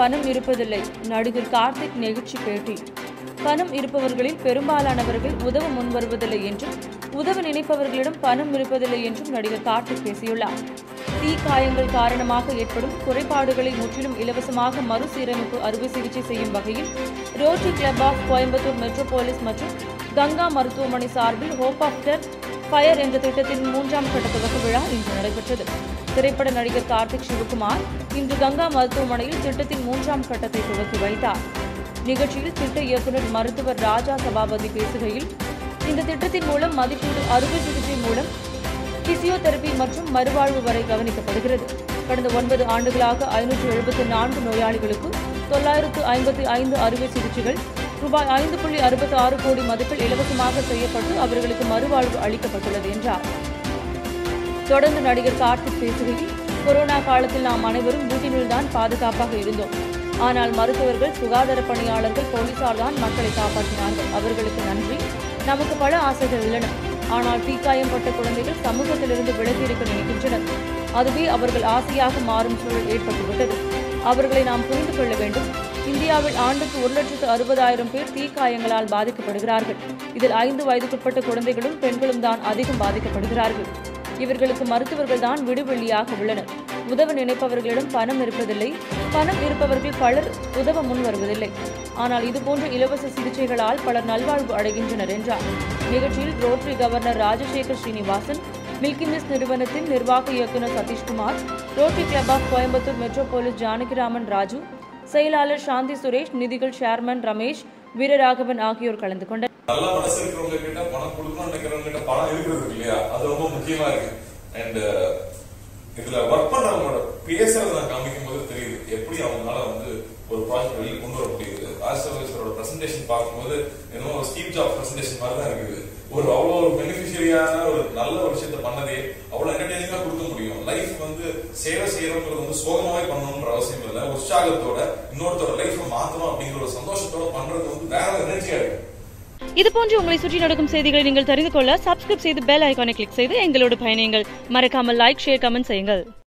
பணம் இருப்பதில்லை நடிகர் கார்த்திக் நெகிழ்ச்சி பேட்டி பணம் இருப்பவர்களில் பெரும்பாலானவர்கள் உதவ முன்வருவதில்லை என்றும் உதவ நினைப்பவர்களிடம் பணம் இருப்பதில்லை என்றும் நடிகர் கார்த்திக் பேசியுள்ளார் தீ காயங்கள் காரணமாக ஏற்படும் குறைபாடுகளை முற்றிலும் இலவசமாக மறுசீரமைப்பு அறுவை சிகிச்சை செய்யும் வகையில் Rotary Club of Coimbatore metropolis மற்றும் கங்கா மருத்துவமனை சார்பில் ஹோப் ஆஃப்டர் ஃபயர் என்ற திட்டத்தின் மூன்றாம் கட்ட துவக்க விழா இன்று நடைபெற்றது திரைப்பட நடிகர் கார்த்திக் சிவகுமார் இன்று கங்கா மருத்துவமனையில் திட்டத்தின் மூன்றாம் கட்டத்தை துவக்கி வைத்தார் நிகழ்ச்சியில் திட்ட இயக்குநர் மருத்துவர் ராஜா சபாபதி பேசுகையில் இந்த திட்டத்தின் மூலம் மதிப்பீடு அறுவை சிகிச்சை மூலம் பிசியோதெரபி மற்றும் மறுவாழ்வு வரை கவனிக்கப்படுகிறது கடந்த ஒன்பது ஆண்டுகளாக ஐநூற்று எழுபத்தி நான்கு நோயாளிகளுக்கு தொள்ளாயிரத்து ஐம்பத்தி ஐந்து அறுவை சிகிச்சைகள் ரூபாய் ஐந்து புள்ளி அறுபத்தி ஆறு கோடி மதிப்பில் இலவசமாக செய்யப்பட்டு அவர்களுக்கு மறுவாழ்வு அளிக்கப்பட்டுள்ளது என்றார் தொடர்ந்து நடிகர் கார்த்திக் பேசுகையில் கொரோனா காலத்தில் நாம் அனைவரும் வீட்டினுள்தான் பாதுகாப்பாக இருந்தோம் ஆனால் மருத்துவர்கள் சுகாதார பணியாளர்கள் போலீசார் தான் மக்களை காப்பாற்றினார்கள் அவர்களுக்கு நன்றி நமக்கு பல ஆசைகள் உள்ளன ஆனால் தீக்காயம்பட்ட குழந்தைகள் சமூகத்திலிருந்து விலகி இருக்க நினைக்கின்றனர் அதுவே அவர்கள் ஆசையாக மாறும் சூழல் ஏற்பட்டுவிட்டது அவர்களை நாம் புரிந்து கொள்ள வேண்டும் இந்தியாவில் ஆண்டுக்கு ஒரு லட்சத்து அறுபதாயிரம் பேர் தீக்காயங்களால் பாதிக்கப்படுகிறார்கள் இதில் ஐந்து வயதுக்குட்பட்ட குழந்தைகளும் பெண்களும் தான் அதிகம் பாதிக்கப்படுகிறார்கள் இவர்களுக்கு மருத்துவர்கள் தான் விடுவெள்ளியாக உள்ளனர் உதவ நினைப்பவர்களிடம் பணம் இருப்பதில்லை பணம் இருப்பவர்கள் பலர் உதவ முன் வருவதில்லை ஆனால் இதுபோன்ற இலவச சிகிச்சைகளால் பலர் நல்வாழ்வு அடைகின்றனர் என்றார் நிகழ்ச்சியில் Rotary governor Rajasekar Srinivasan Milky Mist நிறுவனத்தின் நிர்வாக இயக்குநர் Sathishkumar Rotary Club of Coimbatore metropolis Janakiraman Raju செயலாளர் சாந்தி சுரேஷ் நிதிகள் சேர்மன் ரமேஷ் வீரராகவன் ஆகியோர் கலந்து கொண்டனர் நல்ல மனசு இருக்கிறவங்க கிட்ட பணம் கொடுக்கணும்னு நினைக்கிறவங்க கிட்ட பணம் இருக்கிறது இல்லையா அது ரொம்ப முக்கியமா இருக்கு அண்ட் இதுல ஒர்க் பண்றவங்களோட பேசுறத நான் காமிக்கும் போது தெரியுது எப்படி அவங்களால வந்து ஒரு ப்ராஜெக்ட் வெளியே கொண்டு வர முடியுது ராஜசேகரோட பிரசன்டேஷன் பார்க்கும்போது என்னமோ ஒரு ஸ்டீவ் ஜாப் பிரசன்டேஷன் மாதிரி தான் இருக்குது ஒரு அவ்வளோ ஒரு பெனிஃபிஷியரியான ஒரு நல்ல ஒரு விஷயத்த பண்ணதே அவ்வளவு என்டர்டெய்னிங்கா கொடுக்க முடியும் லைஃப் வந்து சேவை செய்யறவங்கிறது வந்து சோகமாவே பண்ணணும்ன்ற அவசியம் இல்லை உற்சாகத்தோட இன்னொருத்தோட லைஃப் மாத்தணும் அப்படிங்கிற ஒரு சந்தோஷத்தோட பண்றது வந்து வேற எனர்ஜியா இருக்கு இதுபோன்று உங்களை சுற்றி நடக்கும் செய்திகளை நீங்கள் தெரிந்து கொள்ள சப்ஸ்கிரைப் செய்து பெல் ஐகானை கிளிக் செய்து எங்களோடு பயணியுங்கள் மறக்காமல் லைக் ஷேர் கமெண்ட் செய்யுங்கள்